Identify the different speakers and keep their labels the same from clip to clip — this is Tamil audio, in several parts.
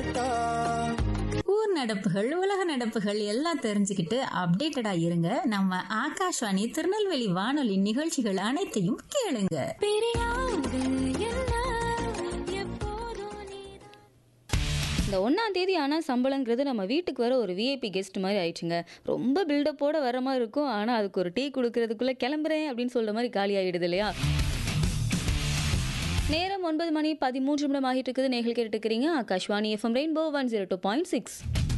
Speaker 1: கொடுத்தா
Speaker 2: ஊர் நடப்புகள் உலக நடப்புகள் எல்லாம் தெரிஞ்சுக்கிட்டு அப்டேட்டடா இருங்க நம்ம ஆகாஷ்வாணி திருநெல்வேலி வானொலி நிகழ்ச்சிகள் அனைத்தையும் கேளுங்க
Speaker 3: இந்த ஒன்றாம் தேதி ஆனால் சம்பளங்கிறது நம்ம வீட்டுக்கு வர ஒரு விஐபி கெஸ்ட் மாதிரி ஆயிடுச்சுங்க ரொம்ப பில்டப்போட வர மாதிரி இருக்கும் ஆனால் அதுக்கு ஒரு டீ கொடுக்கறதுக்குள்ளே கிளம்புறேன் அப்படின்னு சொல்கிற மாதிரி காலி ஆகிடுது இல்லையா நேரம் ஒன்பது மணி பதிமூன்று நிமிடம் ஆகிட்டு இருக்குது நேர்கள் கேட்டுட்டு இருக்கிறீங்க Akashvani FM rainbow one zero two point six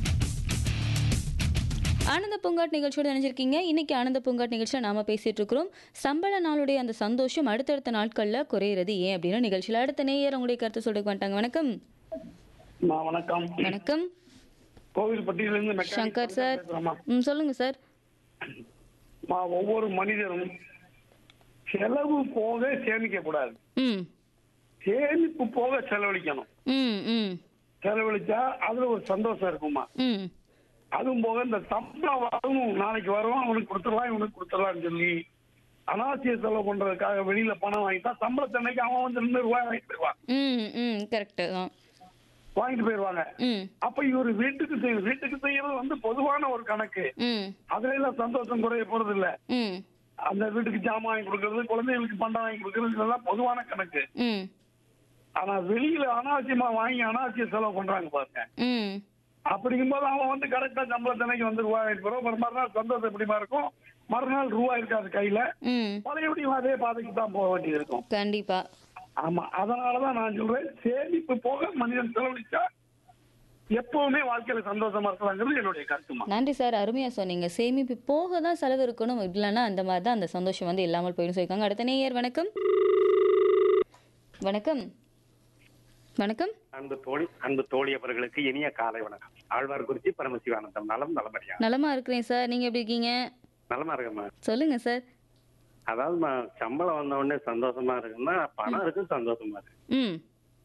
Speaker 3: ஆனந்த பூங்காட் நிகழ்ச்சியோட நினைச்சிருக்கீங்க இன்னைக்கு ஆனந்த பூங்காட் நிகழ்ச்சியில் நாம பேசிட்டு இருக்கிறோம் சம்பள நாளுடைய அந்த சந்தோஷம் அடுத்தடுத்த நாட்களில் குறையிறது ஏன் அப்படின்னு நிகழ்ச்சியில் அடுத்த நேயர் உங்களுடைய கருத்து சொல்லிட்டு வந்துட்டாங்க வணக்கம்
Speaker 4: அம்மா, வணக்கம்
Speaker 3: வணக்கம்
Speaker 4: கோவில்பட்டியிலிருந்து மெக்கானிக்
Speaker 3: சங்கர் சார்
Speaker 4: பேசுறேம்மா.
Speaker 3: ம் சொல்லுங்க சார்
Speaker 4: அம்மா, ஒவ்வொரு மனிதரும் செலவு போக சேமிக்கக்கூடாது
Speaker 3: ம்
Speaker 4: சேமிப்பு போக செலவழிக்கணும்
Speaker 3: ம் ம்
Speaker 4: செலவழிச்சா அதுல ஒரு சந்தோஷம் இருக்குமா
Speaker 3: ம்
Speaker 4: அதுவும் போக இந்த சம்பளம் வரும் நாளைக்கு வரும் அவனுக்கு கொடுத்துடலாம் இவனுக்கு கொடுத்துடலாம்னு சொல்லி அனாவசிய செலவு பண்றதுக்காக வெளியில பணம் வாங்கிட்டா சம்பளத்தன்னைக்கு அவன் வந்து ரெண்டு ரூபாய் வாங்கிட்டு போயிடுவான்
Speaker 3: ம் ம் கரெக்டு தான்
Speaker 4: வாங்கிட்டு போயிடுவாங்க
Speaker 3: ம்
Speaker 4: அப்ப இவர் வீட்டுக்கு செய்ய வீட்டுக்கு செய்யறது வந்து பொதுவான ஒரு கணக்கு
Speaker 3: ம்
Speaker 4: அதுல எல்லாம் சந்தோஷம் குறைய போறது இல்ல
Speaker 3: ம்
Speaker 4: அந்த வீட்டுக்கு ஜாமான் வாங்கி கொடுக்கறது குழந்தைகளுக்கு பண்டம் வாங்கி கொடுக்கறது இதெல்லாம் பொதுவான கணக்கு
Speaker 3: ம்
Speaker 4: ஆனா வெளியில அனாவசியமா வாங்கி அனாவசிய செலவு பண்றாங்க பாருங்க
Speaker 3: ம்
Speaker 4: அப்படிங்கும்போது அவன் வந்து கரெக்டா சம்பளத்தனைக்கு வந்து ரூபாய் வாங்கிட்டு போறோம் ஒரு மறுநாள் சந்தோஷம் எப்படிமா இருக்கும் மறுநாள் ரூபாய் இருக்காது கையில
Speaker 3: ம்
Speaker 4: பழையபடியும் அதே பாதைக்கு தான் போக வேண்டியது இருக்கும்
Speaker 3: கண்டிப்பா
Speaker 4: ஆமா அதனாலதான் நான் சொல்றேன் சேமிப்பு போக மனிதன் செலவழிச்சா எப்பவுமே வாழ்க்கையில சந்தோஷமா இருக்கலாங்கிறது என்னுடைய கருத்துமா
Speaker 3: நன்றி சார் அருமையாக சொன்னீங்க சேமிப்பு போக தான் செலவு இருக்கணும் இல்லைன்னா அந்த மாதிரி தான் அந்த சந்தோஷம் வந்து இல்லாமல் போயிடும் சொல்லியிருக்காங்க அடுத்த நேயர் வணக்கம் வணக்கம் வணக்கம்
Speaker 5: அன்பு தோழி அன்பு தோழி அவர்களுக்கு இனிய காலை வணக்கம் ஆழ்வார்குறிச்சி பரமசிவானந்தம் நலம் நலமடியா
Speaker 3: நலமா இருக்கிறேன் சார் நீங்க எப்படி இருக்கீங்க
Speaker 5: நலமா இருக்கம்மா
Speaker 3: சொல்லுங்க சார்
Speaker 5: அதாவதுமா சம்பளம் வந்த உடனே சந்தோஷமா இருக்குன்னா பணம் இருக்கு சந்தோஷமா இருக்கு
Speaker 3: ம்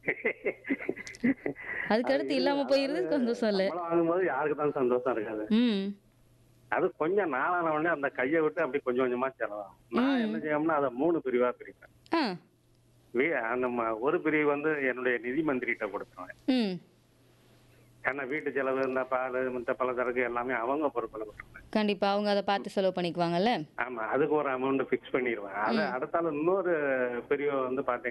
Speaker 3: அதுக்கு அடுத்து இல்லாம போயிருது சந்தோஷம் இல்லை
Speaker 5: சம்பளம் வாங்கும்போது யாருக்கு தான் சந்தோஷம் இருக்காது
Speaker 3: ம்
Speaker 5: அது கொஞ்சம் நாளான உடனே அந்த கையை விட்டு அப்படி கொஞ்சம் கொஞ்சமா செலவாகும் நான் என்ன செய்யணும்னா அதை மூணு பிரிவா பிரிப்பேன்
Speaker 3: ஆ
Speaker 5: வே- நம்ம ஒரு பிரிவு வந்து என்னுடைய நிதி மந்திரிகிட்ட கொடுத்துருவேன்
Speaker 3: ம்
Speaker 5: ஏன்னா வீட்டு செலவு இந்த பால் மற்ற பலசரக்கு எல்லாமே அவங்க பொறுப்பில் கொடுத்துருவேன்
Speaker 3: கண்டிப்பா அவங்க அதை பார்த்து செலவு பண்ணிக்குவாங்கல்ல
Speaker 5: ஆமா அதுக்கு ஒரு அமௌண்ட் ஃபிக்ஸ் பண்ணிடுவேன் அது அடுத்தால இன்னொரு பிரிவை வந்து பாத்தீங்கன்னா